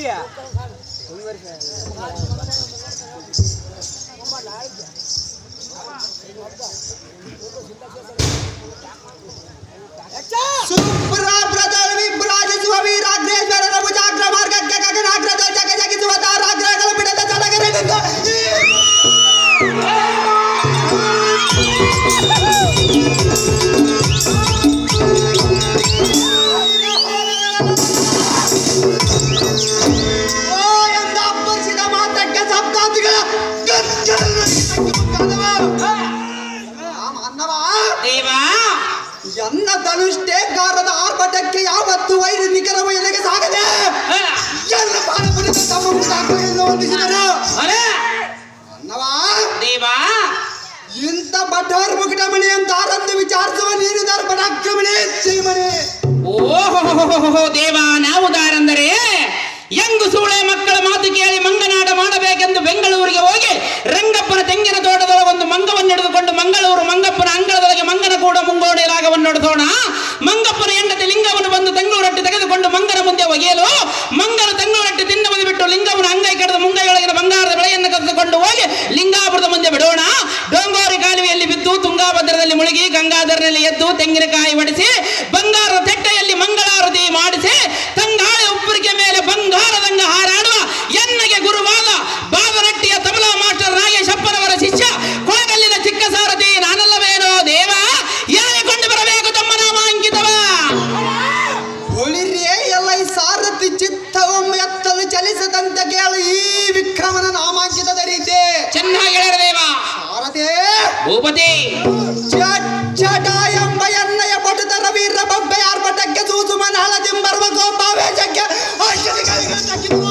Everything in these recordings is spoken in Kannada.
ಹುಡುಗಿಯ ಸುಬ್ರಾಬ್ರದಳ ವಿಭ್ರಾಜಿಸುವ ವೀರಾಗ್ರೇಶ್ವರನ ಭುಜಾಗ್ರ ಮಾರ್ಗಕ್ಕೆ ಗಗನಾಗ್ರದ ಜಗ ಜಗಿಸುವ ತಾರಾಗ್ರಗಳ ಬಿಡದ ಜಲಗರದಿಂದ ಓ ಎಂದ ಅಪ್ಪರಿಸಿದ ಮಾತಕ್ಕೆ ಸಪ್ತಾತಿಗಳ ಅನ್ನವ ದೇವಾ ಎನ್ನ ಧನುಷ್ಟೇಗಾರದ ಆರ್ಭಟಕ್ಕೆ ಯಾವತ್ತು ವೈರು ನಿಖರವ ಎಲೆಗೆ ಸಾಗದೆ ಹ, ಎಲ್ಲ ಬಾಣ ಪುಡಿದ ತಮ್ಮ ಮುಖಾಕರೆಯನ್ನು ವಂದಿಸಿದರು ಅಲೆ, ಅನ್ನವ ದೇವಾ ಇಂಥ ಬಟಾರ್ ಮುಕಟಮಣಿ ಅಂತ ಆರಂದು ವಿಚಾರಿಸುವ ನೀರಿದಾರ ಪರಾಕ್ರಮಣಿ ಶ್ರೀಮಣಿ ಓಹೋ ದೇವ ನಾವು ದಾರಂದರೆ ಯಂಗು ಸೂಳೆ ಮಕ್ಕಳ ಮಾತು ಕೇಳಿ ಮಂಗನಾಟ ಮಾಡಬೇಕೆಂದು ಬೆಂಗಳೂರಿಗೆ ಹೋಗಿ ರಂಗಪ್ಪನ ತೆಂಗಿನ ತೋಟದೊಳಗೆ ಒಂದು ಮಂಗವನ್ನು ಹಿಡಿದುಕೊಂಡು ಮಂಗಳೂರು ಮಂಗಪ್ಪನ ಅಂಗಳದೊಳಗೆ ಮಂಗನ ಕೂಡ ಮುಂಗೋಡಿ ರಾಗವನ್ನು ನಡೆಸೋಣ ಮಂಗಪ್ಪನ ಹೆಂಡತಿ ಲಿಂಗವನ್ನು ಬಂದು ತೆಂಗಳೂರಟ್ಟಿ ತೆಗೆದುಕೊಂಡು ಮಂಗನ ಮುಂದೆ ಒಗೆಯಲು ಮಂಗನ ತೆಂಗಳೂರಟ್ಟಿ ತಿನ್ನುವುದು ಬಿಟ್ಟು ಲಿಂಗವನ್ನು ಅಂಗೈ ಕಡಿದು ಮುಂಗೈಯೊಳಗಿನ ಬಂಗಾರದ ಬೆಳೆಯನ್ನು ಕರೆದುಕೊಂಡು ಹೋಗಿ ಲಿಂಗಾಪುರದ ಮುಂದೆ ಬಿಡೋಣ ಡೊಂಗೋರಿ ಕಾಲುವೆಯಲ್ಲಿ ಬಿದ್ದು ತುಂಗಾಭದ್ರದಲ್ಲಿ ಮುಳುಗಿ ಗಂಗಾಧರನಲ್ಲಿ ಎದ್ದು ತೆಂಗಿನಕಾಯಿ ಹೊಡಿಸಿ ಬಂಗಾರದ ತೆಟ್ಟೆಯಲ್ಲಿ ಮಂಗಳಾರತಿ ಮಾಡಿಸಿ ತಂಗಾಳಿ ಉಪ್ಪರಿಗೆ ಮೇಲೆ ಬಂಗಾರದಂಗ ಹಾರಾಡುವ ಎನ್ನಗೆ ಗುರುವಾದ ಬಾದರಟ್ಟಿಯ ತಬಲಾ ಮಾಸ್ಟರ್ ನಾಗೇಶ್ ಅಪ್ಪನವರ ಶಿಷ್ಯ ಕೊಳಗಲ್ಲಿನ ಚಿಕ್ಕ ಸಾರಥಿ ನಾನಲ್ಲವೇನೋ ದೇವ ಯಾರಿಕೊಂಡು ಬರಬೇಕು ತಮ್ಮ ನಾಮ ಅಂಕಿತವ ಹೊಳಿರಿಯೇ ಎಲ್ಲ ಈ ಸಾರಥಿ ಚಿತ್ತವೊಮ್ಮೆ ಎತ್ತಲು ಚಲಿಸದಂತೆ ಕೇಳು ಈ ವಿಕ್ರಮನ ನಾಮಾಂಕಿತದ ರೀತಿ ಚೆನ್ನಾಗಿ ಹೇಳಿದ ದೇವ ಸಾರಥಿ ಭೂಪತಿ ಚಟ ಎಂಬ ಎಣ್ಣೆಯ ಪಟುತರ ವೀರ ಬೊಬ್ಬೆ ಆರ್ಭಟಕ್ಕೆ ಸೂಸುಮನ ಹಳದಿಂಬರುವ ಕೋಪಾವೇಶಕ್ಕೆ ಅಶ್ವತಿಗಳಿಗೆ ತಕ್ಕಿತು.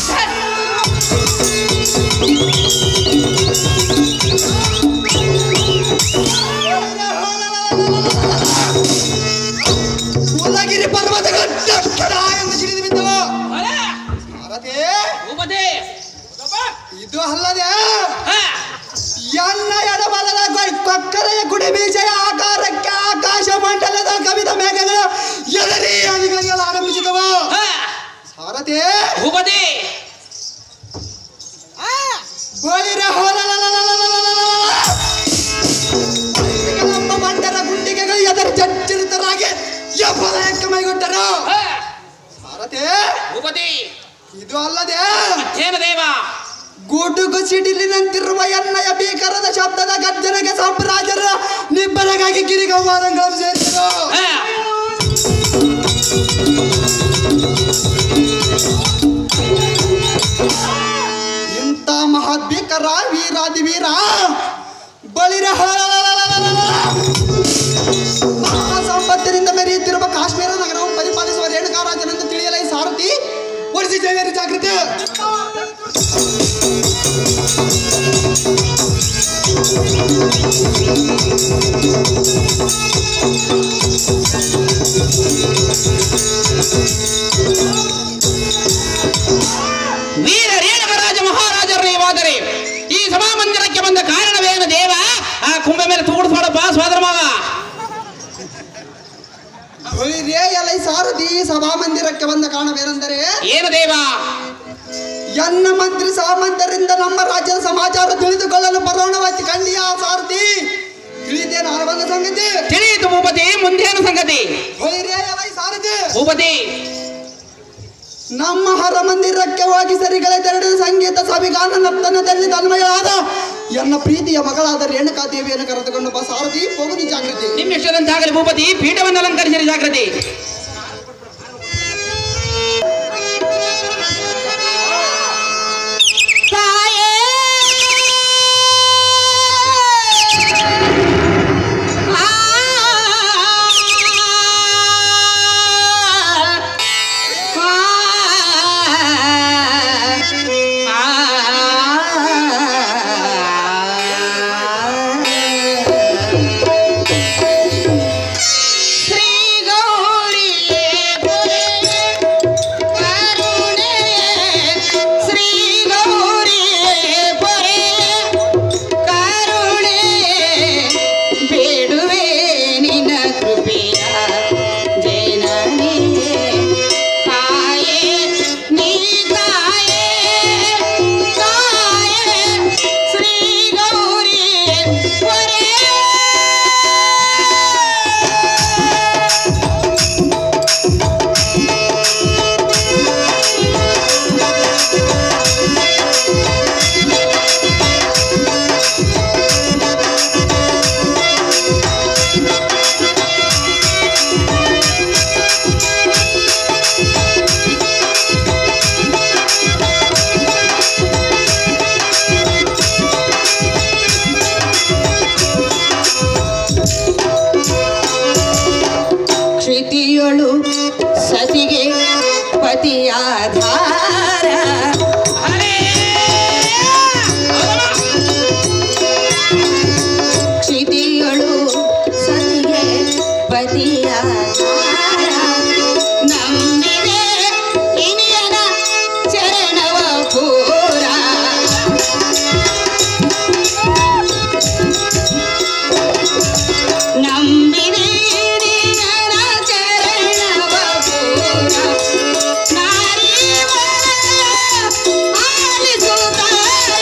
ಉಲಗಿರಿ ಪರ್ವತಗಳು ಟಕ್ಕಡ ಎಂದು ಸಿಡಿದು ಬಿದ್ದವು ಸಾರಥಿ ಭೂಪತಿ ಇದು ಅಲ್ಲದೆ ಹ, ಎನ್ನ ಎಡಬಲದ ಗೊ- ಕೊಕ್ಕರೆಯ ಗುಡಿ ಬೀಜೆಯ ಆಕಾರಕ್ಕೆ ಆಕಾಶ ಮಂಡಲದ ಕವಿದ ಮೇಘಗಳು ಎದರಿ ಅಣಿಗಳಿಗೆಲ್ಲ ಆರಂಭಿಸಿದವು ಹ, ಸಾರಥಿ ಭೂಪತಿ ಬಳಿರ ನಮ್ಮ ಮಂಡಲ ಗುಂಡಿಗೆಗಳು ಎದರ ಜಜ್ಜರಿತರಾಗಿ ಎಬ್ಬಲಯಕ್ಕೆ ಮೈಗೊಟ್ಟರು ಹ, ಸಾರಥಿ ಭೂಪತಿ ಇದು ಅಲ್ಲದೆ ಏನು ದೇವ ಗುಡುಗು ಸಿಡಿಲಿನಂತಿರುವ ಎಣ್ಣೆಯ ಭೀಕರದ ಶಬ್ದದ ಗರ್ಜನೆಗೆ ಸಾಮ್ರಾಜರು ನಿಬ್ಬರಗಾಗಿ ಗಿರಿಗವ್ವಾರಂಗಳನ್ನು ಸೇರಿದರು ಹ, ಇಂಥ ಮಹಾದ್ಭೀಕರ ವೀರಾದಿ ವೀರ ಬಳಿರ ಮಹಾ ಸಂಪತ್ತಿನಿಂದ ಮೆರೆಯುತ್ತಿರುವ ಕಾಶ್ಮೀರ ನಗರವನ್ನು ಪರಿಪಾಲಿಸುವ ರೇಣುಕಾರಾಜನೆಂದು ತಿಳಿಯಲ ಈ ಸಾರಥಿ ಒಡಿಸಿ ಜಯವೇರಿ ಜಾಗೃತಿ ವೀರ ರೇಣುಕರಾಜ ಮಹಾರಾಜರು ನೀವಾದರೆ ಈ ಸಭಾಮಂದಿರಕ್ಕೆ ಬಂದ ಕಾರಣವೇನು ದೇವ ಆ ಕುಂಭ ಮೇಲೆ ತೂಡಿಸ್ಬೇಡಪ್ಪ ಸೋದರ ಮಾವ ಬಳಿರೇ ಎಲ ಈ ಸಾರಥಿ ಸಭಾ ಮಂದಿರಕ್ಕೆ ಬಂದ ಕಾರಣವೇನೆಂದರೆ ಏನು ದೇವ ಎನ್ನ ಮಂತ್ರಿ ಸಾಮಂತರಿಂದ ನಮ್ಮ ರಾಜ್ಯದ ಸಮಾಚಾರ ತಿಳಿದುಕೊಳ್ಳಲು ಬರೋಣವಾಯ್ತು ಕಂಡಿಯ ಸಾರಥಿ ತಿಳಿದೇನು ಆರವಂಗ ಸಂಗತಿ ತಿಳಿಯಿತು ಭೂಪತಿ ಮುಂದೇನು ಸಂಗತಿ ಬಳಿರೇ ಎಲ ಈ ಸಾರಥಿ ಭೂಪತಿ ನಮ್ಮ ಹರ ಮಂದಿರಕ್ಕೆ ಹೋಗಿ ಸರಿಗಳೆದೆರಡು ಸಂಗೀತ ಸವಿಗಾನ ನರ್ತನದಲ್ಲಿ ತನ್ಮಯವಾದ ಎನ್ನ ಪ್ರೀತಿಯ ಮಗಳಾದ ರೇಣುಕಾ ದೇವಿಯನ್ನು ಕರೆದುಕೊಂಡು ಬಾ ಸಾರಥಿ ಹೋಗುನಿ ಜಾಗೃತಿ ನಿಮ್ಮ ಇಷ್ಟದಂತಾಗಲಿ ಭೂಪತಿ ಪೀಠವನ್ನು ಅಲಂಕರಿಸಿರಿ ಜಾಗೃತಿ ಶ್ರೀ ಗೌರಿ ಪತಿಯಾಧಾರ ಅರೇ! ಹೌದಮ್ಮ? ಕ್ಷಿತಿಯಳು ಸತಿಗೆ ಪತಿಯಾಧಾರ ನಂಬಿದೆ ಇನಿಯನ ಚರಣವ ಪೂರ ನಂಬಿದೆ ಇನಿಯನ ಚರಣವ ಪೂರ ನಾರಿ ಆಲಿಸುತ್ತಾರೆ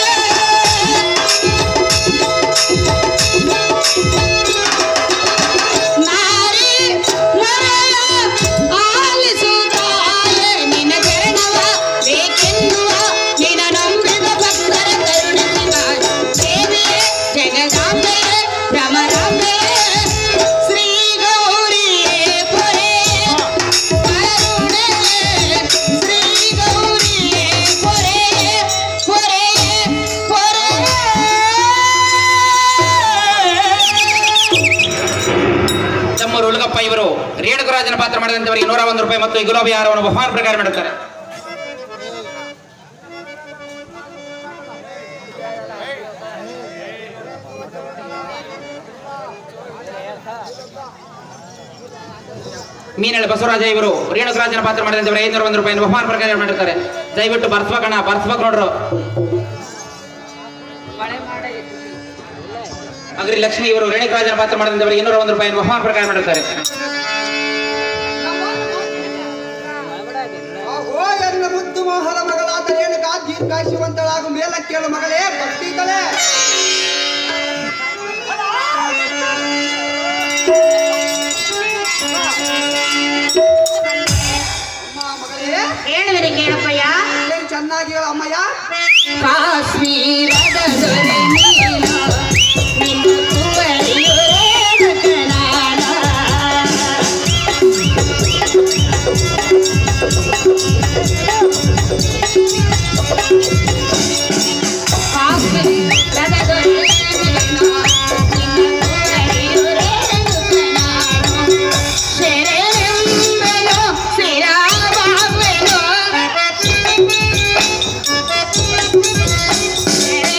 ನಾರಿ ಮರಳ ಆಲಿಸುತ್ತಾಳೆ ನಿನ್ನ ಚರಣವ ಬೇಕೆನ್ನುವ ನಿನ್ನ ನಂಬಿದ ಭಕ್ತರ ಕರುಣಿಸಿದ ದೇವಿಯೇ ಜಗದಾಂಬೆಯೇ ಭ್ರಮರಾಂಬೆಯೇ ಶ್ರೀ ಗೌರಿಯೇ ಪೊರೆ ಕರುಣೆ ಶ್ರೀ ಗೌರಿಯೇ ಪೊರೆ ಪೊರೆ ಪೊರೆ ತಮ್ಮೂರು ಉಲಗಪ್ಪ ಇವರು ರೇಣುಕರಾಜನ ಪಾತ್ರ ಮಾಡಿದಂತವರಿಗೆ ನೂರ ಒಂದು ರೂಪಾಯಿ ಮತ್ತು ಈ ಗುಲಾಬಿ ಹಾರವನ್ನು ಬಹುಮಾನ ಪ್ರಕಾರ ಮಾಡುತ್ತಾರೆ ಮೀನಳ್ಳಿ ಬಸವರಾಜ ಇವರು ರೇಣುಕರಾಜನ ಪಾತ್ರ ಮಾಡಿದಂತವರು ಐನೂರ ಒಂದು ರೂಪಾಯಿ ಬಹುಮಾನ ಪ್ರಕಾರ ಮಾಡಿರ್ತಾರೆ ದಯವಿಟ್ಟು ಬರ್ಸ್ಬೇಕಣ್ಣ ಬರ್ಸ್ಬೇಕು ನೋಡ್ರು ಅಗ್ರಿ ಲಕ್ಷ್ಮಿ ಇವರು ರೇಣುಕರಾಜನ ಪಾತ್ರ ಮಾಡಿದಂತವರು ಇನ್ನೂರ ಒಂದು ರೂಪಾಯಿ ಬಹುಮಾನ ಪ್ರಕಾರ ಮಾಡಿರ್ತಾರೆ ಓ ಎನ್ನ ಮುದ್ದು ಮೋಹನ ಮಗಳಾದ ರೇಣುಕಾ ದೀರ್ಘಾಯುವಂತಳಾಗು ಮೇಲ ಕೇಳು ಮಗಳೇ ಭಕ್ತಿಗಳೇ ಅಮ್ಮ ಮಗಳೇ ಹೇಳುವರೆ ಕೇಳಪ್ಪಯ್ಯ ಏನ್ ಚೆನ್ನಾಗಿ ಹೇಳು ಅಮ್ಮಯ್ಯ ಕಾಶ್ಮೀರದ ದೊರೆ ನೀನು ನಿನ್ನ ಕುವರಿಯು ರೇಣುಕನಾದ. ಕಾಶ್ಮೀರದ ದೊರೆ ನೀನು ನಿನ್ನ ಕುವರಿಯು ರೇಣುಕನಾದ. ಶರಣೆಂಬೆನು ಶಿರಾಬಾಬೆನು.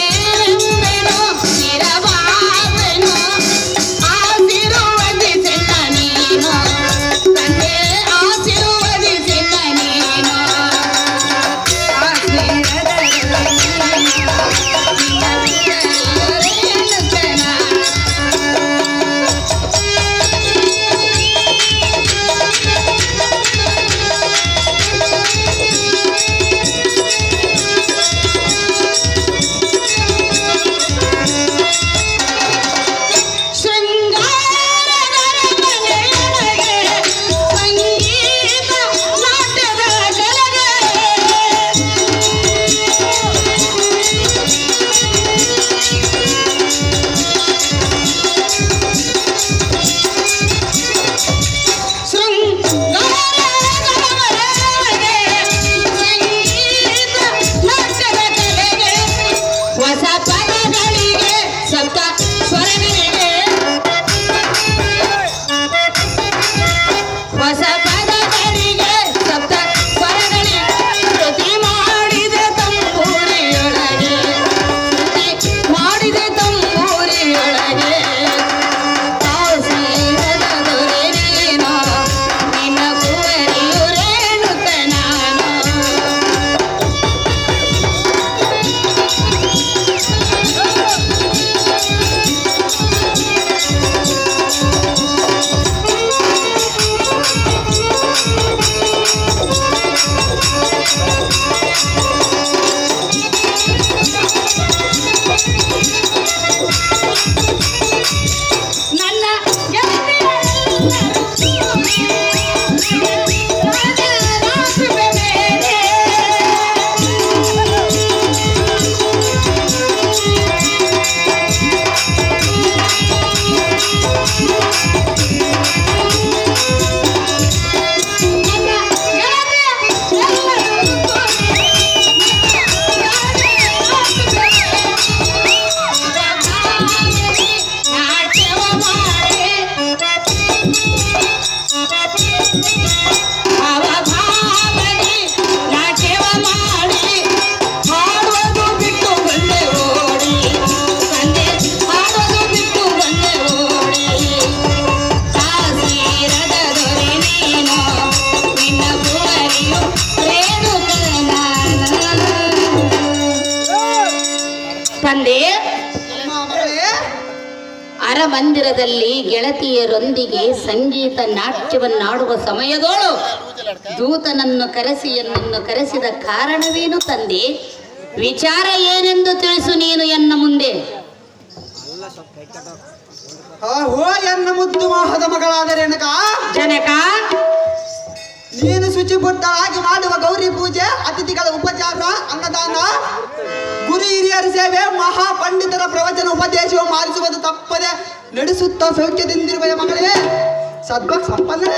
ಮಂದಿರದಲ್ಲಿ ಗೆಳತಿಯರೊಂದಿಗೆ ಸಂಗೀತ ನಾಟ್ಯವನ್ನಾಡುವ ಸಮಯದೋಳು ದೂತನನ್ನು ಕರೆಸಿ ಎನ್ನನ್ನು ಕರೆಸಿದ ಕಾರಣವೇನು ತಂದೆ ವಿಚಾರ ಏನೆಂದು ತಿಳಿಸು ನೀನು ಎನ್ನ ಮುಂದೆ ಹೋ ಎನ್ನ ಮುದ್ದು ಮೋಹದ ಮಗಳಾದ ರೇಣುಕ ಜನಕ ನೀನು ಶುಚಿಪುಟ್ಟಳಾಗಿ ಮಾಡುವ ಗೌರಿ ಪೂಜೆ ಅತಿಥಿಗಳ ಉಪಚಾರ ಅನ್ನದಾನ ಗುರು ಹಿರಿಯರ ಸೇವೆ ಮಹಾ ಪಂಡಿತರ ಪ್ರವಚನ ಉಪದೇಶವು ಮಾಡಿಸುವುದು ತಪ್ಪದೆ ನಡೆಸುತ್ತಾ ಸೌಖ್ಯದಿಂದಿರುವ ಮಗಳೇ ಸದ್ಭಕ್ ಸಂಪನ್ನರೇ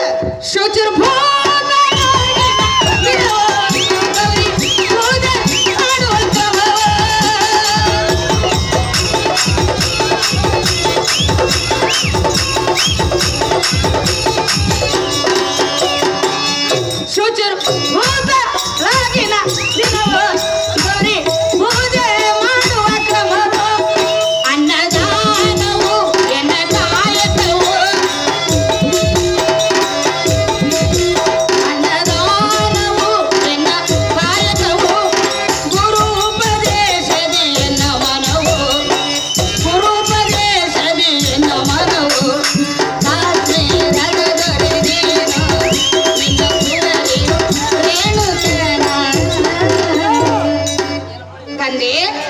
ಅನ್ನದಾನವು ಎನ್ನ ಕಾಯಕವು ಅನ್ನದಾನವು ಎನ್ನ ಕಾಯಕವು ಗುರು ಉಪದೇಶದಿ ಎನ್ನ ಮನವು ಗುರು ಉಪದೇಶದಿ ಎನ್ನ ಮನವು ರಾತ್ರಿ ರಗದೊಡೆದೇನು ನಿನ್ನ ಪುರರಿ ರೇಣುಕನ ತಂದೆ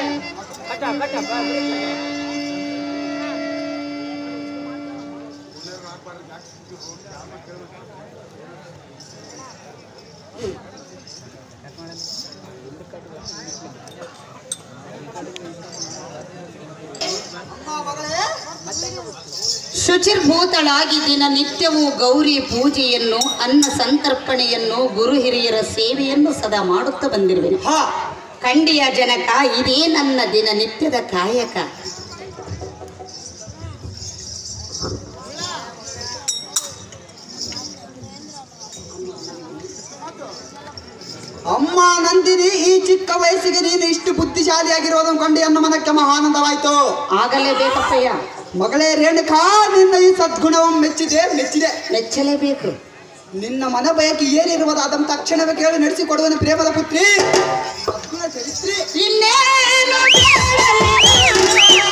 ಅಮ್ಮ ಮಗಳೇ ಶುಚಿರ್ಭೂತಳಾಗಿ ದಿನನಿತ್ಯವೂ ಗೌರಿ ಪೂಜೆಯನ್ನು ಅನ್ನ ಸಂತರ್ಪಣೆಯನ್ನು ಗುರು ಹಿರಿಯರ ಸೇವೆಯನ್ನು ಸದಾ ಮಾಡುತ್ತಾ ಬಂದಿರುವೆನು ಹಾ ಖಂಡಿಯ ಜನಕ ಇದೇ ನನ್ನ ದಿನನಿತ್ಯದ ಕಾಯಕ ಅಮ್ಮ ನಂದಿನಿ ಈ ಚಿಕ್ಕ ವಯಸ್ಸಿಗೆ ನೀನು ಇಷ್ಟು ಬುದ್ಧಿಶಾಲಿಯಾಗಿರೋದನ್ನು ಕಂಡು ಎನ್ನ ಮನಕ್ಕೆ ಮಹಾನಂದವಾಯ್ತು ಆಗಲೇಬೇಕಪ್ಪಯ್ಯ ಮಗಳೇ ರೇಣುಕಾ ನಿನ್ನ ಈ ಸದ್ಗುಣವನ್ನು ಮೆಚ್ಚಿದೆ ಮೆಚ್ಚಿದೆ ಮೆಚ್ಚಲೇಬೇಕು ನಿನ್ನ ಮನ ಬಯಕೆ ಏನಿರುವುದು ಅದನ್ನು ತಕ್ಷಣವೇ ಕೇಳಿ ನಡೆಸಿಕೊಡುವನು ಪ್ರೇಮದ ಪುತ್ರಿ ಸದ್ಗುಣ ಚರಿತ್ರಿ ಇನ್ನೇನು ಕೇಳಲಿ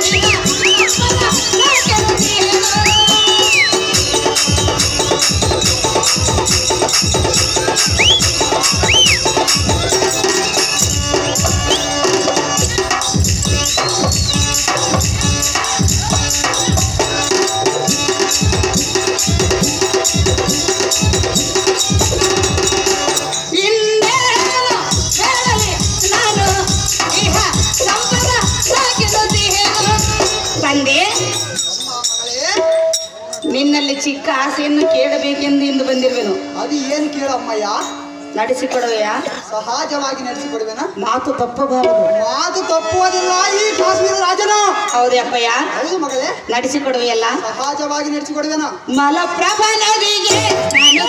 ಇನ್ನೇನು ಕೇಳಲಿ ನಾನು ಇಹ ಸಂಪದ ಸಾಗಿಸುತ್ತೇನು. ತಂದೆ ಮಗಳೇ ನಿನ್ನಲ್ಲಿ ಚಿಕ್ಕ ಆಸೆಯನ್ನು ಕೇಳಬೇಕೆಂದು ಇಂದು ಬಂದಿರುವೆನು ಅದು ಏನು ಕೇಳಮ್ಮಯ್ಯ ನಡೆಸಿಕೊಡುವೆಯ ಸಹಜವಾಗಿ ನಡೆಸಿಕೊಡುವೆನ ಮಾತು ತಪ್ಪಬಾರದು ಮಾತು ತಪ್ಪುವುದಿಲ್ಲ ಈ ಕಾಶ್ಮೀರ ರಾಜನು ಹೌದೇ ಅಪ್ಪಯ್ಯ ಹೌದು ಮಗಳೇ ನಡೆಸಿಕೊಡುವೆಯಲ್ಲ ಸಹಜವಾಗಿ ನಡೆಸಿಕೊಡುವೆನ ಮಲಪ್ರಭಾ ನದಿಗೆ ನಾನು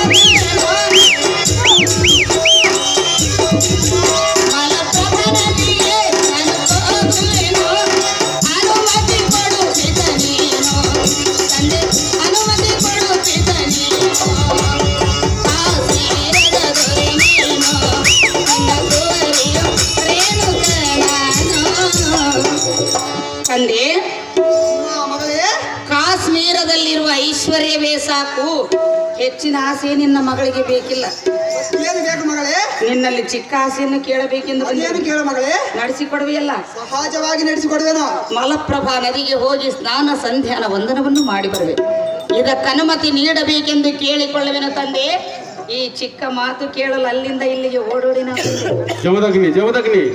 ಮಲಪ್ರಭಾ ನದಿಗೆ ನಾನು ಹೋಗುವೆನು. ಅನುಮತಿ ಕೊಡುತ್ತಿದ್ದ ನೀನು ತಂದೆ ಅನುಮತಿ ಕೊಡುತ್ತಿದ್ದ ನೀನು ಕಾಶ್ಮೀರದ ದೊರೆ ನೀನು ನಿನ್ನ ಕುವರಿಯು ರೇಣುಕ ನಾನು. ತಂದೆ ಅಮ್ಮ ಮಗಳೇ ಕಾಶ್ಮೀರದಲ್ಲಿರುವ ಐಶ್ವರ್ಯವೇ ಸಾಕು ಹೆಚ್ಚಿನ ಆಸೆ ನಿನ್ನ ಮಗಳಿಗೆ ಬೇಕಿಲ್ಲ ಏನು ಬೇಕು ಮಗಳೇ ನಿನ್ನಲ್ಲಿ ಚಿಕ್ಕ ಆಸೆಯನ್ನು ಕೇಳಬೇಕೆಂದು ಅದೇನು ಬಂದಿದ್ದೇನೆ. ಕೇಳು ಮಗಳೇ ನಡೆಸಿಕೊಡುವೆಯಲ್ಲ ಸಹಜವಾಗಿ ನಡೆಸಿಕೊಡುವೆನ ಮಲಪ್ರಭಾ ನದಿಗೆ ಹೋಗಿ ಸ್ನಾನ ಸಂಧ್ಯಾನ ವಂದನವನ್ನು ಮಾಡಿ ಬರುವೆ ಇದಕ್ಕೆ ಅನುಮತಿ ನೀಡಬೇಕೆಂದು ಕೇಳಿಕೊಳ್ಳುವೆನು ತಂದೆ ಈ ಚಿಕ್ಕ ಮಾತು ಕೇಳಲು ಅಲ್ಲಿಂದ ಇಲ್ಲಿಗೆ ಓಡೋಡಿನ ಜಮದಗ್ನಿ ಜಮದಗ್ನಿ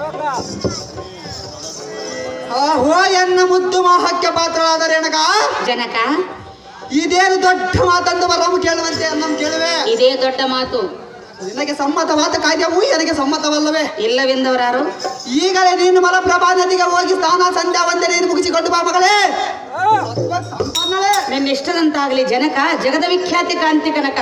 ಹೋ ಎನ್ನ ಮುದ್ದು ಮೋಹಕ್ಕೆ ಪಾತ್ರಳಾದ ರೇಣಕ ಜನಕ ಇದೇನು ದೊಡ್ಡ ಮಾತಂದು ಬರವು ಕೇಳುವಂತೆ ನಮ್ಮ ಕೇಳುವೆ ಇದೇ ದೊಡ್ಡ ಮಾತು ನಿನಗೆ ಸಮ್ಮತವಾದ ಕಾರ್ಯವು ನನಗೆ ಸಮ್ಮತವಲ್ಲವೇ ಇಲ್ಲವೆಂದವರಾರು ಈಗಲೇ ನೀನು ಮಲಪ್ರಭಾ ನದಿಗೆ ಹೋಗಿ ಸ್ನಾನ ಸಂಧ್ಯಾ ವಂದನೆಯನ್ನು ಮುಗಿಸಿಕೊಂಡು ಬಾ ಮಗಳೇ ಸಂಪನ್ನಳೇ. ನಿನ್ನಿಷ್ಟದಂತಾಗಲಿ ಜನಕ ಜಗದ ವಿಖ್ಯಾತಿ ಕಾಂತಿ ಕನಕ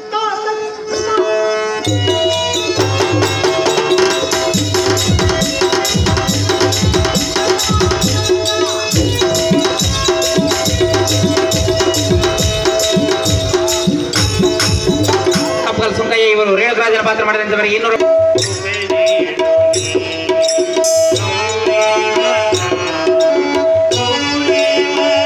ಕಪ್ಪಲ್ ಸುಂಕಯ್ಯ ಇವರು ರೇಣುಕರಾಜನ ಪಾತ್ರ ಮಾಡಿದಂತವರಿಗೆ ಇನ್ನೂರು ಿ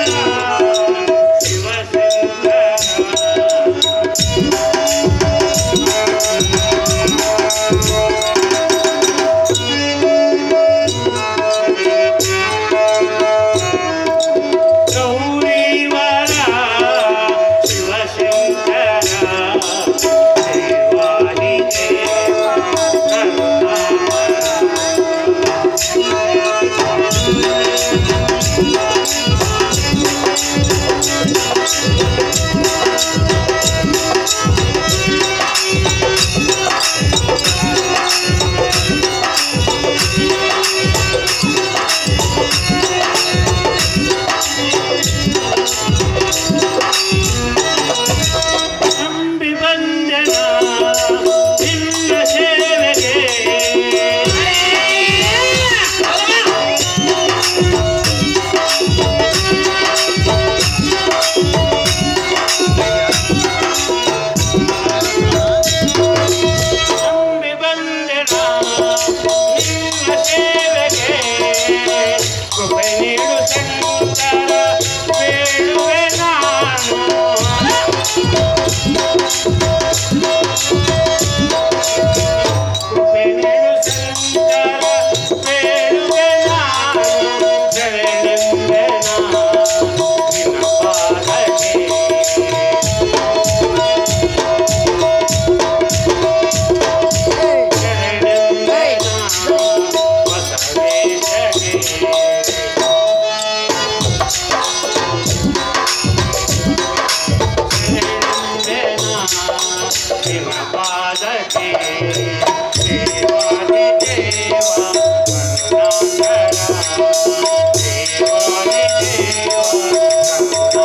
ಪಾದಕ್ಕೆ ದೇವಾದಿ ದೇವ ಕರುಣಾಕರ ದೇವಾದಿ ದೇವ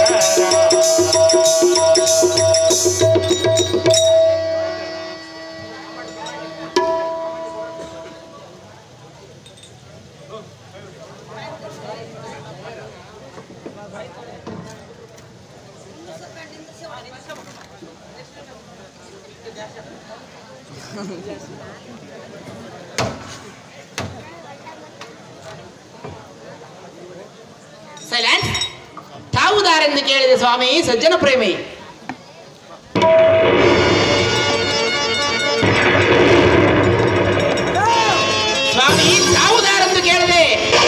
ಕರುಣಾಕರ ಸೈಲೆಂಟ್ ತಾವುದಾರೆಂದು ಕೇಳಿದೆ ಸ್ವಾಮಿ ಸಜ್ಜನ ಪ್ರೇಮಿ ಸ್ವಾಮಿ ತಾವುದಾರೆಂದು ಕೇಳಿದೆ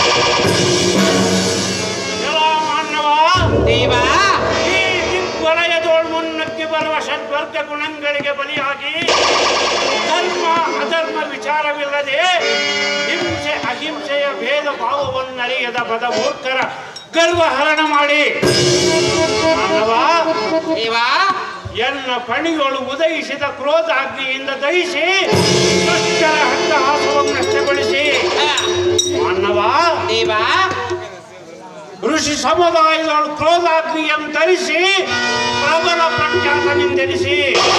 ಎಲ್ಲ ಮಾನವ ದೇವಾ ಈ ದಿಗ್ವಲಯದೋಳ್ ಮುನ್ನಕ್ಕೆ ಬರುವ ಷಡ್ವರ್ಗ ಗುಣಗಳಿಗೆ ಬಲಿಯಾಗಿ ಧರ್ಮ ಅಧರ್ಮ ವಿಚಾರವಿಲ್ಲದೆ ಹಿಂಸೆ ಅಹಿಂಸೆಯ ಭೇದ ಭಾವವನ್ನರಿಯದ ಪದ ಮೂರ್ಖರ ಗರ್ವಹರಣ ಮಾಡಿ ಮಾನವ ದೇವಾ ಎನ್ನ ಪಣಿಗಳು ಉದಯಿಸಿದ ಕ್ರೋಧಾಗ್ನಿಯಿಂದ ದಹಿಸಿ ದುಷ್ಟರ ಹಟ್ಟಹಾಸವನ್ನು ನಷ್ಟಗೊಳಿಸಿ ಆ, ಮಾನವ ದೇವಾ ಋಷಿ ಸಮುದಾಯದವರು ಕ್ರೋಧಾಗ್ನಿಯನ್ನು ಧರಿಸಿ ಪ್ರಬಲ ಪ್ರಖ್ಯಾತನೆಂದೆನಿಸಿ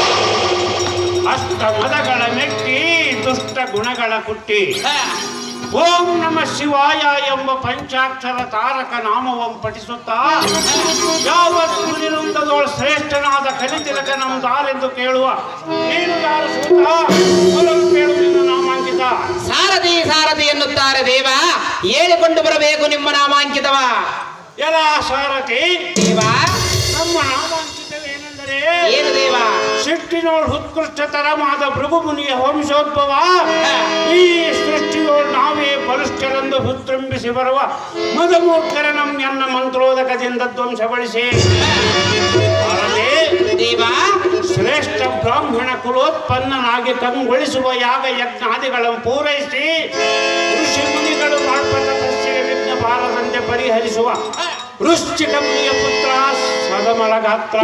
ಅಷ್ಟ ಮದಗಳ ಮೆಟ್ಟಿ ದುಷ್ಟ ಗುಣಗಳ ಕುಟ್ಟಿ ಆ, ಓಂ ನಮ ಶಿವಾಯ ಎಂಬ ಪಂಚಾಕ್ಷರ ತಾರಕ ನಾಮವನ್ನು ಪಠಿಸುತ್ತಾ ಯಾವತ್ತು ನಿರುಂದದೋಳ ಶ್ರೇಷ್ಠನಾದ ಕಲಿತಿಲಕ ನಮ್ದಾರೆಂದು ಕೇಳುವ ನೀನು ಯಾರು ಸೂತ ಮೊದಲು ಕೇಳು ನಿನ್ನ ನಾಮಾಂಕಿತ ಸಾರಥಿ ಸಾರಥಿ ಎನ್ನುತ್ತಾರೆ ದೇವ ಹೇಳಿಕೊಂಡು ಬರಬೇಕು ನಿಮ್ಮ ನಾಮಾಂಕಿತವ ಎಲ ಸಾರಥಿ ದೇವಾ ನಮ್ಮ ನಾಮಾಂಕಿತವೇನೆಂದರೆ ಏನು ದೇವ ಸೃಷ್ಟಿನೋಳ್ ಉತ್ಕೃಷ್ಟತರವಾದ ಭೃಗು ಮುನಿಯ ವಂಶೋದ್ಭವ ಈ ಸೃಷ್ಟಿಯೋಳ್ ನಾವೇ ಬಲಿಷ್ಠರೆಂದು ಹುತ್ತುಂಬಿಸಿ ಬರುವ ಮದಮೂರ್ಖರ ನಮ್ಮೆನ್ನ ಮಂತ್ರೋದಕದಿಂದ ಧ್ವಂಸಗೊಳಿಸಿ ಭಾರತೆ ದೇವ ಶ್ರೇಷ್ಠ ಬ್ರಾಹ್ಮಣ ಕುಲೋತ್ಪನ್ನನಾಗಿ ಕಂಗೊಳಿಸುವ ಯಾಗ ಯಜ್ಞಾದಿಗಳನ್ನು ಪೂರೈಸಿ ಋಷಿ ಮುನಿಗಳು ಮಾಡ್ಪ ತಪಸ್ಸಿಗೆ ವಿಘ್ನ ಬಾರದಂತೆ ಪರಿಹರಿಸುವ ವೃಶ್ಚಿಕ ಮುನಿಯ ಪುತ್ರ ಸದಮಲ ಗಾತ್ರ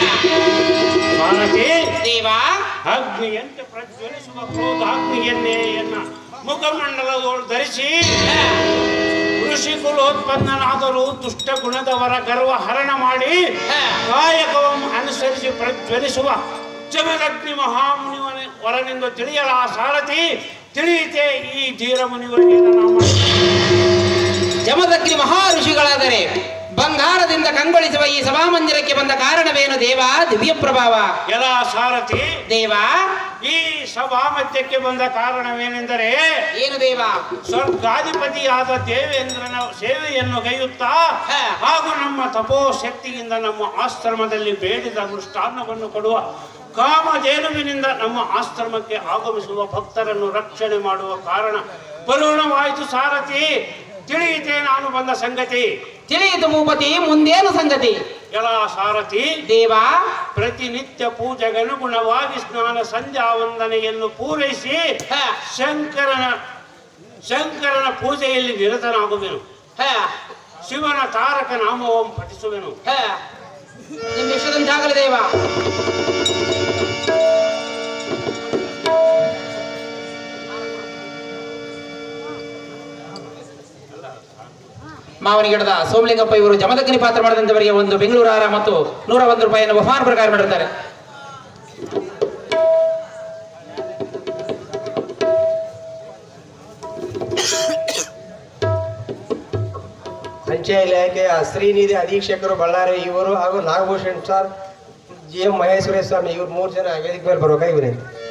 ಭಾರತಿ ದೇವ ಅಗ್ನಿಯಂತೆ ಪ್ರಜ್ವಲಿಸುವ ಕ್ರೋಧಾಗ್ನಿಯನ್ನೇ ಎನ್ನ ಮುಖಮಂಡಲದೋಳು ಧರಿಸಿ ಋಷಿ ಕುಲೋತ್ಪನ್ನನಾದರೂ ದುಷ್ಟ ಗುಣದವರ ಗರ್ವ ಹರಣ ಮಾಡಿ ಕಾಯಕವನ್ನು ಅನುಸರಿಸಿ ಪ್ರಜ್ವಲಿಸುವ ಜಮದಗ್ನಿ ಮಹಾಮುನಿವನ ವರನೆಂದು ತಿಳಿಯಲ ಸಾರಥಿ ತಿಳಿಯಿತೆ ಈ ಧೀರ ಮುನಿವರಿಗೆ ನಾಮ ಜಮದಗ್ನಿ ಮಹಾ ಋಷಿಗಳಾದರೆ ಬಂಗಾರದಿಂದ ಕಂಗೊಳಿಸುವ ಈ ಸಭಾಮಂದಿರಕ್ಕೆ ಬಂದ ಕಾರಣವೇನು ದೇವ ದಿವ್ಯ ಪ್ರಭಾವ ಎಲ ಸಾರಥಿ ದೇವ ಈ ಸಭಾ ಮಧ್ಯಕ್ಕೆ ಬಂದ ಕಾರಣವೇನೆಂದರೆ ಏನು ದೇವ ಸ್ವರ್ಗಾಧಿಪತಿಯಾದ ದೇವೇಂದ್ರನ ಸೇವೆಯನ್ನು ಗೈಯುತ್ತಾ ಹಾ. ಹಾಗೂ ನಮ್ಮ ತಪೋಶಕ್ತಿಯಿಂದ ನಮ್ಮ ಆಶ್ರಮದಲ್ಲಿ ಬೇಡಿದ ಮೃಷ್ಟಾನ್ನವನ್ನು ಕೊಡುವ ಕಾಮಧೇನುವಿನಿಂದ ನಮ್ಮ ಆಶ್ರಮಕ್ಕೆ ಆಗಮಿಸುವ ಭಕ್ತರನ್ನು ರಕ್ಷಣೆ ಮಾಡುವ ಕಾರಣ ಪೂರ್ಣವಾಯಿತು ಸಾರಥಿ ತಿಳಿಯಿತೆ ನಾನು ಬಂದ ಸಂಗತಿ ತಿಳಿಯಿತು ಭೂಪತಿ ಮುಂದೇನು ಸಂಗತಿ ಎಲ್ಲ ಸಾರಥಿ ದೇವ ಪ್ರತಿನಿತ್ಯ ಪೂಜೆಗನುಗುಣವಾಗಿ ಸ್ನಾನ ಸಂಧ್ಯಾ ವಂದನೆಯನ್ನು ಪೂರೈಸಿ ಹ, ಶಂಕರನ ಶಂಕರನ ಪೂಜೆಯಲ್ಲಿ ನಿರತನಾಗುವೆನು ಹ, ಶಿವನ ತಾರಕ ನಾಮವನ್ನು ಪಠಿಸುವೆನು ಹ. ನಿಮ್ಮ ಇಷ್ಟದಂತಾಗಲಿ ದೇವ ಮಾವನಿಗಿಡದ ಸೋಮಲಿಂಗಪ್ಪ ಇವರು ಜಮದಗ್ನಿ ಪಾತ್ರ ಮಾಡಿದಂತವರಿಗೆ ಒಂದು ಬೆಂಗಳೂರು ಹಾರ ಮತ್ತು ನೂರ ಒಂದು ರೂಪಾಯಿಯನ್ನು ಬಹುಮಾನ ಪ್ರಕಾರ ಮಾಡಿರ್ತಾರೆ ಅಂಚೆ ಇಲಾಖೆಯ ಶ್ರೀನಿಧಿ ಅಧೀಕ್ಷಕರು ಬಳ್ಳಾರಿ ಇವರು ಹಾಗೂ Nagabhushan sir G M Maheshwara Swamy ಇವ್ರು ಮೂರು ಜನ ವೇದಿಕೆ ಮೇಲೆ ಬರ್ಬೇಕಾ ಇವ್ರೆ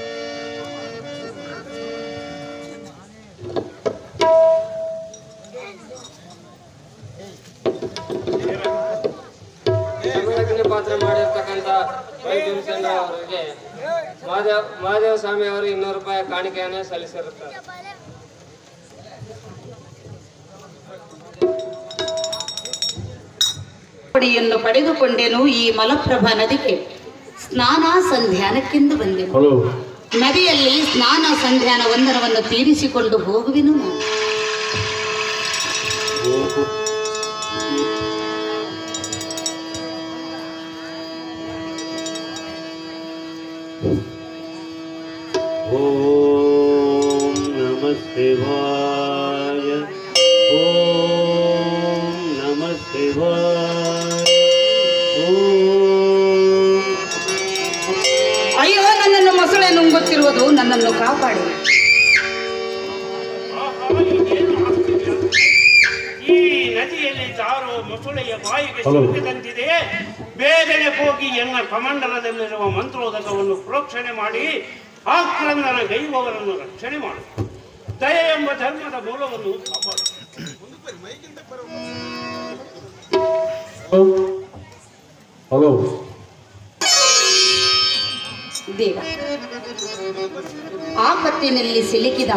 ಜಮದಗ್ನಿ ಪಾತ್ರ ಮಾಡಿರ್ತಕ್ಕಂಥ ವೈದ್ಯಸೇನ ಅವರಿಗೆ ಮಹಾದೇವ ಮಹಾದೇವ ಸ್ವಾಮಿ ಅವರು ಇನ್ನೂರು ರೂಪಾಯಿ ಕಾಣಿಕೆಯನ್ನು ಸಲ್ಲಿಸಿರುತ್ತಾರೆ ಕೊಡಿಯನ್ನು ಪಡೆದುಕೊಂಡೆನು ಈ ಮಲಪ್ರಭಾ ನದಿಗೆ ಸ್ನಾನ ಸಂಧ್ಯಾನಕ್ಕೆಂದು ಬಂದೆನು ಹಲೋ ನದಿಯಲ್ಲಿ ಸ್ನಾನ ಸಂಧ್ಯಾನ ವಂದನವನ್ನು ತೀರಿಸಿಕೊಂಡು ಹೋಗುವೆನು ನಾನು ಓಂ ನಮ ಶಿವಾಯ ಓಂ ನಮ ಶಿವಾಯ ಓಂ ಅಯ್ಯೋ ನನ್ನನ್ನು ಮೊಸಳೆ ನುಂಗುತ್ತಿರುವುದು ನನ್ನನ್ನು ಕಾಪಾಡಿ ಈ ನದಿಯಲ್ಲಿ ಜಾರೋ ಮೊಸಳೆಯ ಬಾಯಿಗೆ ಹಲೋ. ಸಿಕ್ಕಿದಂತಿದೆ ಬೇಗನೆ ಹೋಗಿ ಎನ್ನ ಕಮಂಡಲದಲ್ಲಿರುವ ಮಂತ್ರೋದಕವನ್ನು ಪ್ರೋಕ್ಷಣೆ ಮಾಡಿ ಆಕ್ರಂದನ ಗೈವವರನ್ನು ರಕ್ಷಣೆ ಮಾಡು ದಯ ಎಂಬ ಧರ್ಮದ ಮೂಲವನ್ನು ಕಾಪಾಡು ಹಲೋ ದೇವ ಆಪತ್ತಿನಲ್ಲಿ ಸಿಲುಕಿದ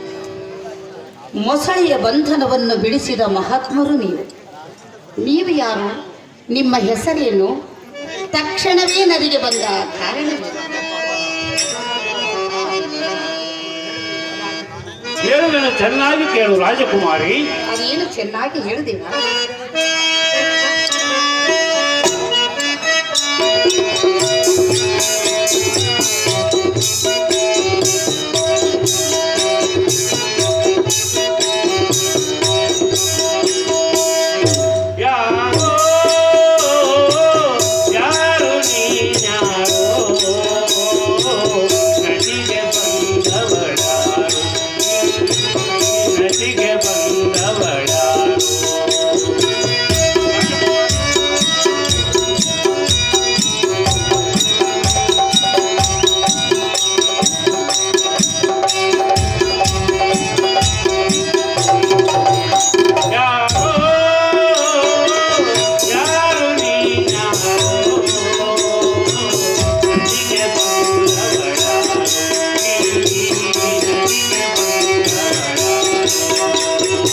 ಮೊಸಳೆಯ ಬಂಧನವನ್ನು ಬಿಡಿಸಿದ ಮಹಾತ್ಮರು ನೀವು ನೀವು ಯಾರು ನಿಮ್ಮ ಹೆಸರೇನು ತಕ್ಷಣವೇ ನದಿಗೆ ಬಂದ ಕಾರಣವೇನು ಹೇಳುವೆನು ಚೆನ್ನಾಗಿ ಕೇಳು ರಾಜಕುಮಾರಿ ಅದೇನು ಚೆನ್ನಾಗಿ ಹೇಳಿದೇವ ಯಾರೋ ಯಾರು ನೀನ್ಯಾರೋ ನದಿಗೆ ಬಂದವಳಾರು ನದಿಗೆ ಬಂದವಳಾರು ಯಾರೋ ಯಾರು ನೀನ್ಯಾರೋ ನದಿಗೆ ಬಂದವಳಾರು ನದಿಗೆ ಬಂದವಳಾರು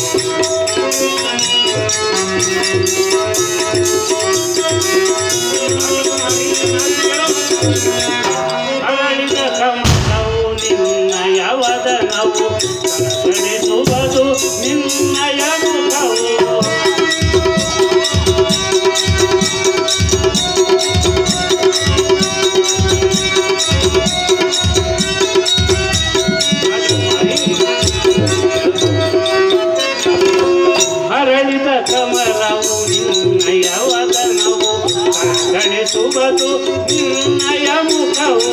ಅರಳಿದ ಕಮಲವು ನಿನ್ನಯ ವದನವು ಕಣಗಳಿಸುವುದು ನಿನ್ನಯ ಮುಖವು ಹರಳಿದ ಕಮಲವು ನಿನ್ನಯ ವದನವು ಕಣಗಳಿಸುವುದು ನಿನ್ನಯ ಮುಖವು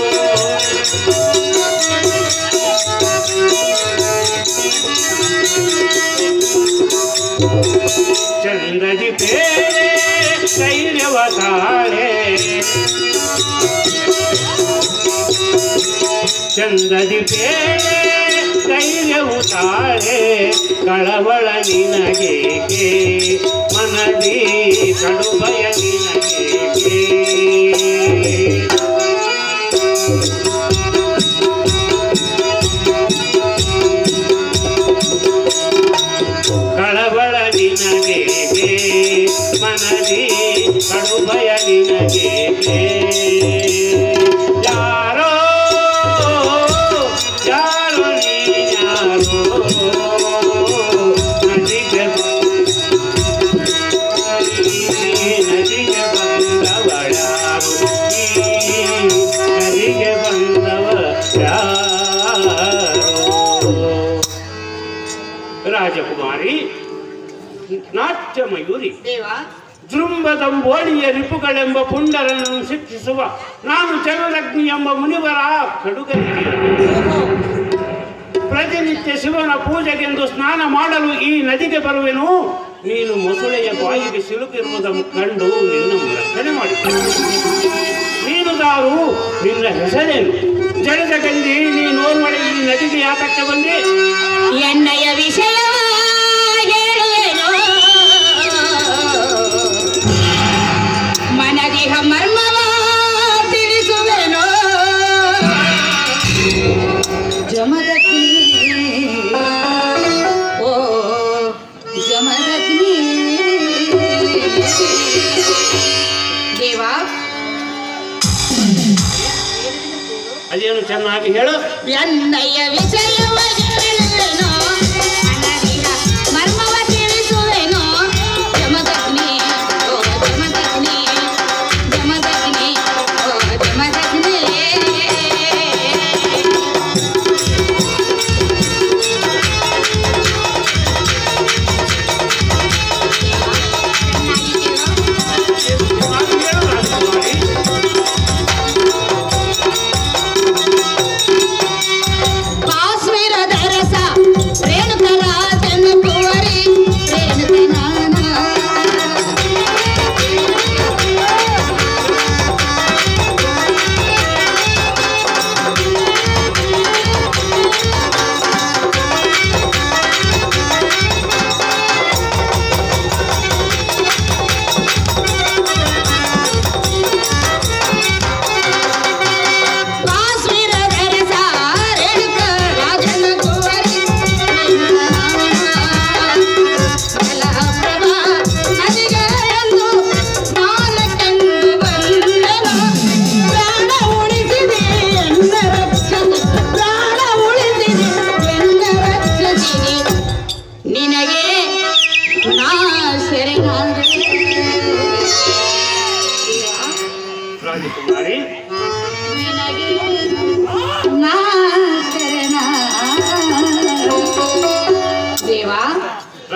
ಚಂದ್ರದಿ ಪೇರೆ ಕೈರವ ತಾಳೆ ಚಂದ್ರದಿ ಪೇರೆ ಕೈರವು ತಾಳೆ ಕಳವಳ ನಿನಗೇಕೆ ಮನದಿ ಕಡುಬಯ ನಿನಗೇಕೆ ಕಳವಳ ನಿನಗೇಕೆ ಮನದಿ ಕಡುಬಯ ನಿನಗೇಕೆ ಯಾರೋ ಯಾರೋ ನೀನ್ಯಾರೋ ನದಿಗೆ ನದಿಗೆ ಬಂದವಳಾರು ನದಿಗೆ ಬಂದವ ಯಾರೋ ರಾಜಕುಮಾರಿ ನಾಟ್ಯ ಮಯೂರಿ ದೇವ ಜೃಂಭದಂಬೋಳಿಯ ರಿಪುಗಳೆಂಬ ಪುಂಡರನ್ನು ಶಿಕ್ಷಿಸುವ ನಾನು ಚರಲಗ್ನಿ ಎಂಬ ಮುನಿವರ ಕಡುಗನಿಗೆ ಪ್ರತಿನಿತ್ಯ ಶಿವನ ಪೂಜೆಗೆಂದು ಸ್ನಾನ ಮಾಡಲು ಈ ನದಿಗೆ ಬರುವೆನು ನೀನು ಮೊಸಳೆಯ ಬಾಯಿಗೆ ಸಿಲುಕಿರುವುದನ್ನು ಕಂಡು ನಿನ್ನನ್ನು ರಕ್ಷಣೆ ಮಾಡಿದ್ದೆ ನೀನು ದಾರು ನಿನ್ನ ಹೆಸರೇನು ಜಲದ ಗಂಧಿ ನೀನೋರ್ವಳೆ ಈ ನದಿಗೆ ಯಾತಕ್ಕೆ ಬಂದೆ ಎಣ್ಣೆಯ ವಿಷಯ ಹೇಳುವೆನು ಮನದಿಹ ಮರ್ಮವ ತಿಳಿಸುವೆನು ಜಮದಗ್ನಿ ಓ ಜಮದಗ್ನಿ ದೇವಾ ಅದೇನು ಚೆನ್ನಾಗಿ ಹೇಳು ಎನ್ನಯ್ಯ ವಿಷಯವ ಹೇಳುವೆನು ಮನದಿಹ ಮರ್ಮವ ತಿಳಿಸುವೆನು ಜಮದಗ್ನಿ ಓ ಜಮದಗ್ನಿ ಜಮದಗ್ನಿ ಓ ಜಮದಗ್ನಿ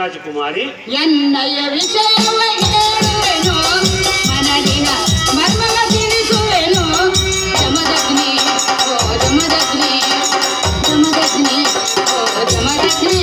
ರಾಜಕುಮಾರಿ ಎನ್ನಯ ವಿಷಯವ ಹೇಳುವೆನು ಮನದಿನ ಮರ್ಮವ ತಿಳಿಸುವೆನು ಜಮದಗ್ನಿ ಓ ಜಮದಗ್ನಿ ಜಮದಗ್ನಿ ಓ ಜಮದಗ್ನಿ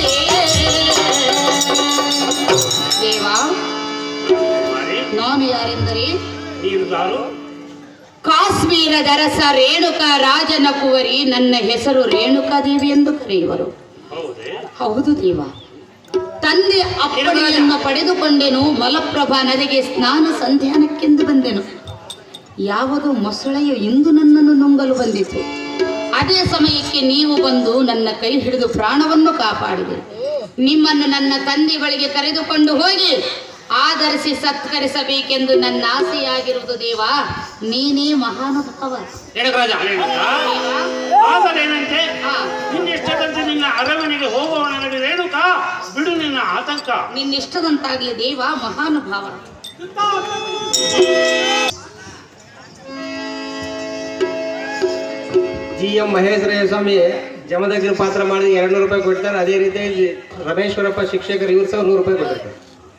ದೇವಾ ಕುಮಾರಿ ನಾನು ಯಾರೆಂದರೆ ನೀನು ಯಾರು ಕಾಶ್ಮೀರದ ಅರಸ ರೇಣುಕಾ ರಾಜನ ಕುವರಿ ನನ್ನ ಹೆಸರು ರೇಣುಕಾದೇವಿ ಎಂದು ಕರೆಯುವರು ಹೌದೇ ಹೌದು ದೇವ ತಂದೆ ಅಪ್ಪಣೆಯನ್ನು ಪಡೆದುಕೊಂಡೆನು ಮಲಪ್ರಭಾ ನದಿಗೆ ಸ್ನಾನ ಸಂಧ್ಯಾನಕ್ಕೆಂದು ಬಂದೆನು ಯಾವುದೋ ಮೊಸಳೆಯು ಇಂದು ನನ್ನನ್ನು ನುಂಗಲು ಬಂದಿತು ಅದೇ ಸಮಯಕ್ಕೆ ನೀವು ಬಂದು ನನ್ನ ಕೈ ಹಿಡಿದು ಪ್ರಾಣವನ್ನು ಕಾಪಾಡಿದೆ ನಿಮ್ಮನ್ನು ನನ್ನ ತಂದೆ ಬಳಿಗೆ ಕರೆದುಕೊಂಡು ಹೋಗಿ ಆಧರಿಸಿ ಸತ್ಕರಿಸಬೇಕೆಂದು ನನ್ನ ಆಸೆಯಾಗಿರುವುದು ದೇವ ನೀನೇ ಮಹಾನುಭಾವ ರೇಣುಕರಾಜ ರೇಣುಕ ಆದರೇನಂತೆ ಹಾ ನಿನ್ನಿಷ್ಟದಂತೆ ನಿನ್ನ ಅರಮನೆಗೆ ಹೋಗುವವನ ನಡಿ ರೇಣುಕ ಬಿಡು ನಿನ್ನ ಆತಂಕ ನಿನ್ನಿಷ್ಟದಂತಾಗಲಿ ದೇವ ಮಹಾನುಭಾವ ಜಿ ಎಂ ಮಹೇಶ್ವರಯ್ಯ ಸ್ವಾಮಿ ಜಮದಗ್ನಿ ಪಾತ್ರ ಮಾಡಿ ಎರಡು ನೂರು ರೂಪಾಯಿ ಕೊಡ್ತಾರೆ ಅದೇ ರೀತಿ ರಮೇಶ್ವರಪ್ಪ ಶಿಕ್ಷಕರು ಇವ್ರು ಸಹ ನೂರು ರೂಪಾಯಿ ಕೊಟ್ಟಿರ್ತಾರೆ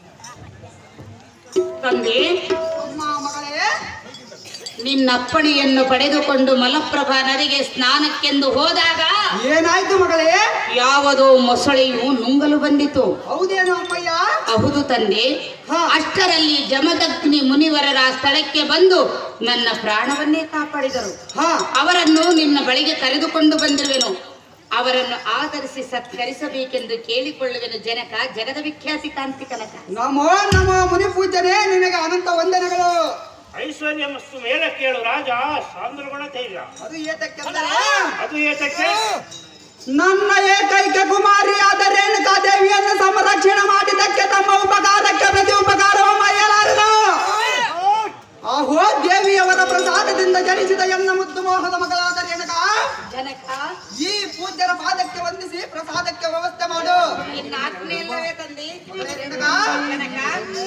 ತಂದೆ ಅಮ್ಮ ಮಗಳೇ ನಿನ್ನ ಅಪ್ಪಣೆಯನ್ನು ಪಡೆದುಕೊಂಡು ಮಲಪ್ರಭಾ ನದಿಗೆ ಸ್ನಾನಕ್ಕೆಂದು ಹೋದಾಗ ಏನಾಯ್ತು ಮಗಳೇ ಯಾವುದೋ ಮೊಸಳೆಯು ನುಂಗಲು ಬಂದಿತು ಹೌದೇನು ಅಮ್ಮಯ್ಯ ಹೌದು ತಂದೆ ಹಾ. ಅಷ್ಟರಲ್ಲಿ ಜಮದಗ್ನಿ ಮುನಿವರರ ಸ್ಥಳಕ್ಕೆ ಬಂದು ನನ್ನ ಪ್ರಾಣವನ್ನೇ ಕಾಪಾಡಿದರು ಹಾ ಅವರನ್ನು ನಿನ್ನ ಬಳಿಗೆ ಕರೆದುಕೊಂಡು ಬಂದಿರುವೆನು ಅವರನ್ನು ಆಧರಿಸಿ ಸತ್ಕರಿಸಬೇಕೆಂದು ಕೇಳಿಕೊಳ್ಳುವೆನು ಜನಕ ಜಗದ ವಿಖ್ಯಾತಿ ಕಾಂತಿ ಕನಕ ನಮೋ ನಮೋ ಮುನಿ ಪೂಜನೆ ನಿನಗೆ ಅನಂತ ವಂದನೆಗಳು ಐಶ್ವರ್ಯ ಮಸ್ತು ಮೇಲೆ ಕೇಳು ರಾಜ ಸಾಂದ್ರಗುಣ ತೈಲ ಅದು ಏತಕ್ಕೆಂದರೆ ಅದು ಏತಕ್ಕೆ ನನ್ನ ಏಕೈಕ ಕುಮಾರಿಯಾದ ರೇಣುಕಾ ದೇವಿಯನ್ನು ಸಂರಕ್ಷಣೆ ಮಾಡಿದ್ದಕ್ಕೆ ತಮ್ಮ ಉಪಕಾರಕ್ಕೆ ಪ್ರತಿ ಉಪಕಾರವ ಮರೆಯಲಾರದು ಆಹೋ ದೇವಿಯವರ ಪ್ರಸಾದದಿಂದ ಜನಿಸಿದ ಎನ್ನ ಮುದ್ದು ಮೋಹದ ಮಗಳಾದ ರೇಣುಕಾ ಜನಕ ಈ ಪೂಜ್ಯರ ಪಾದಕ್ಕೆ ವಂದಿಸಿ ಪ್ರಸಾದಕ್ಕೆ ವ್ಯವಸ್ಥೆ ಮಾಡು ನಿನ್ನ ಆಜ್ಞೆ ಇಲ್ಲವೇ ತಂದೆ ಮಗಳೇ ರೇಣುಕಾ ಜನಕ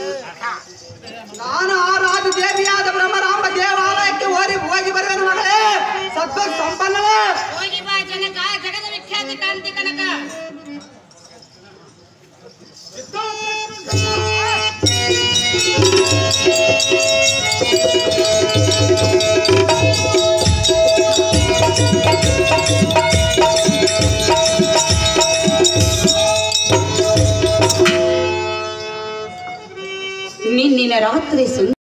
ನಾನು ಆರಾಧ ದೇವಿಯಾದ ಬ್ರಹ್ಮರಾಂಬ ದೇವಾಲಯಕ್ಕೆ ಓಡಿ ಹೋಗಿ ಬರುವೆನು ಮಗಳೇ ಸದ್ಭಕ್ ಸಂಪನ್ನವೇ ಹೋಗಿ ಬಾ ಜನಕ ಜಗದ ವಿಖ್ಯಾತಿ ಕಾಂತಿ ಕನಕ ನಿನ್ನಿನ ರಾತ್ರಿ ಸುಂದರ